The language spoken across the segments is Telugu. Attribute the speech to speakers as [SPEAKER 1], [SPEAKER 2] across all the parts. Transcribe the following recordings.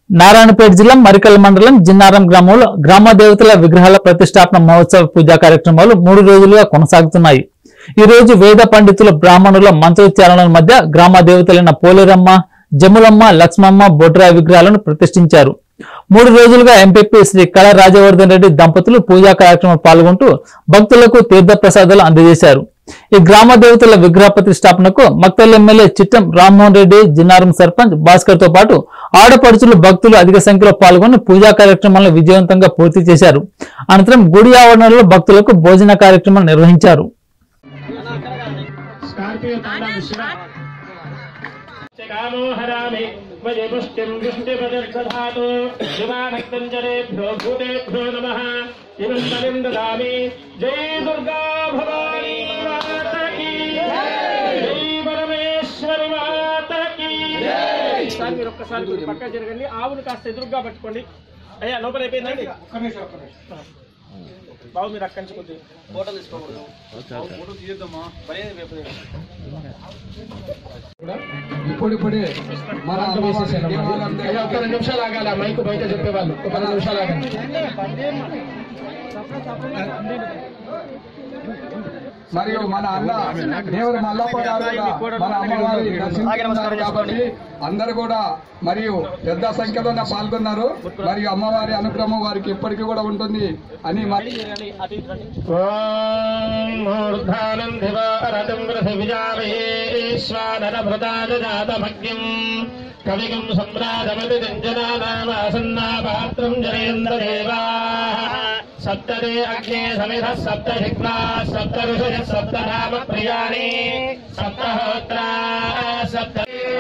[SPEAKER 1] నారాయణపేట జిల్లా మరికల్ మండలం జిన్నారం గ్రామంలో గ్రామ దేవతల విగ్రహాల ప్రతిష్టాపన మహోత్సవ పూజా కార్యక్రమాలు మూడు రోజులుగా కొనసాగుతున్నాయి ఈ రోజు వేద పండితుల బ్రాహ్మణుల మంత్రోచ్చారణల మధ్య గ్రామ దేవతలైన పోలేరమ్మ జములమ్మ లక్ష్మమ్మ బొడ్రాయి విగ్రహాలను ప్రతిష్ఠించారు మూడు రోజులుగా ఎంపీపీ శ్రీ కళ రాజవర్ధన్ రెడ్డి దంపతులు పూజా కార్యక్రమంలో పాల్గొంటూ భక్తులకు తీర్థ ప్రసాదాలు అందజేశారు ఈ గ్రామ దేవతల విగ్రహ ప్రతిష్టాపనకు మక్తల్ ఎమ్మెల్యే చిట్టం రామ్మోహన్ రెడ్డి జిన్నారం సర్పంచ్ భాస్కర్ తో పాటు ఆడపడుచులు భక్తులు అధిక సంఖ్యలో పాల్గొని పూజా కార్యక్రమాలను విజయవంతంగా పూర్తి చేశారు అనంతరం గుడి ఆవరణలో భక్తులకు భోజన కార్యక్రమం నిర్వహించారు
[SPEAKER 2] స్కార్పియో తాండా మిశ్ర కామో హరామి మయ పుష్టిం పుష్టిపదర్దధాతు యువానక్తంజరేభ్యో భూతేభ్యో నమః ఇమం బలిం దదామి జై దుర్గా భవానీ మాతకి జై పరమేశ్వరి మాతకి సార్ మీరు ఒక్కసారి కొంచెం పక్క జరగండి ఆవును కాస్త ఎదురుగా పట్టుకోండి అయ్యా లోపల అయిపోయిందండి బాబు మీరు అక్కడి నుంచి కొద్దిగా ఫోటో తీసుకోకూడదు ఫోటో తీయద్దమ్మా
[SPEAKER 3] ఇప్పుడిప్పుడే మన
[SPEAKER 2] అయ్యా, ఒక్క రెండు నిమిషాలు ఆగాలి ఆ మైక్ బయట చెప్పేవాళ్ళు ఒక రెండు నిమిషాలు ఆగాలి
[SPEAKER 3] మరియు మన అన్న దేవుడు మల్లప్ప గారు కూడా మన అమ్మవారి దర్శించుకున్నారు కాబట్టి అందరూ కూడా మరియు పెద్ద సంఖ్యలోనే పాల్గొన్నారు మరియు అమ్మవారి అనుగ్రహం వారికి ఎప్పటికీ కూడా ఉంటుంది అని మరి
[SPEAKER 2] ఓం మూర్ధానం దివారథం పృథివిజామహేశ్వానరభృతాజాతభగ్యం కవిగం సమ్రాజమతి జనానామాసన్నాపాత్రం జనేంద్రదేవా సప్తదే అగ్నే సమిధ సప్త శిక్వా సప్త ఋషయ సప్త నామ ప్రియాణి సప్తహోత్రా సప్త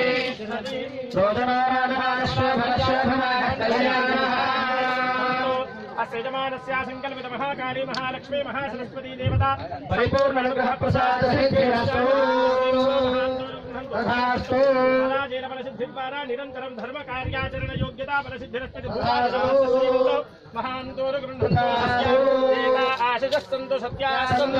[SPEAKER 2] అస్యజమానస్య సంకల్పిత మహాకాళీ మహాలక్ష్మీ మహాసరస్వతీ దేవత పరిపూర్ణ అనుగ్రహ ప్రసాద రాజేన బలసిద్ధి ద్వారా నిరంతరం ధర్మ కార్యాచరణ యోగ్యత బలసిద్ధిరస్తి మహాంతోరు గృహ ఆశజస్తంతు సత్యాస్తంతు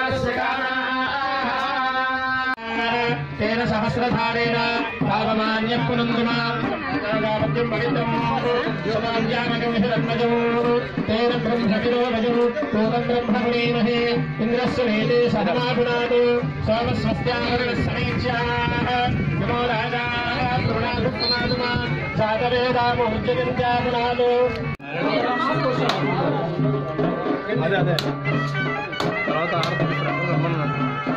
[SPEAKER 2] తేన సహస్రధారేణ పావమాన్య పునందుమా పద్యం పవిత్రం యోగాన్యామగమిహిరత్మజో తేన బ్రహ్మవిరోధజో పూతం బ్రహ్మణీమహే ఇంద్రస్య నేతే సదమాపునాదు సోమస్వస్త్యావరణ సమీక్షా నమో రాజా కరుణాదుమా జాతవేదామోజ్జగించాపునాదు అదే అదే తర్వాత ఆడతాను రమ్మన్నాడు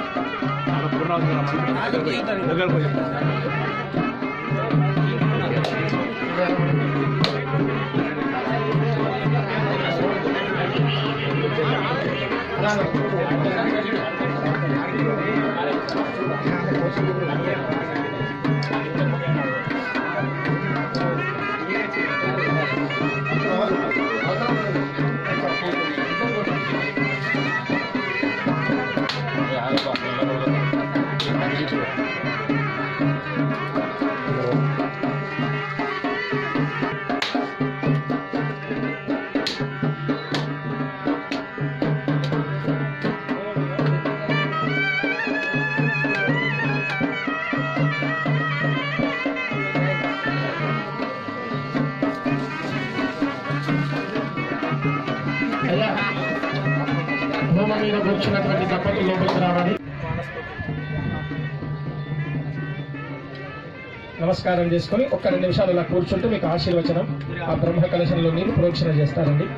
[SPEAKER 2] అయ్యా భూమ మీద కూర్చున్నటువంటి దంపతులు లోపలికి రావాలి నమస్కారం చేసుకొని ఒక్క రెండు నిమిషాలు అలా కూర్చుంటూ మీకు ఆశీర్వచనం ఆ బ్రహ్మ కలశంలో నీరు ప్రోక్షణ చేస్తారండి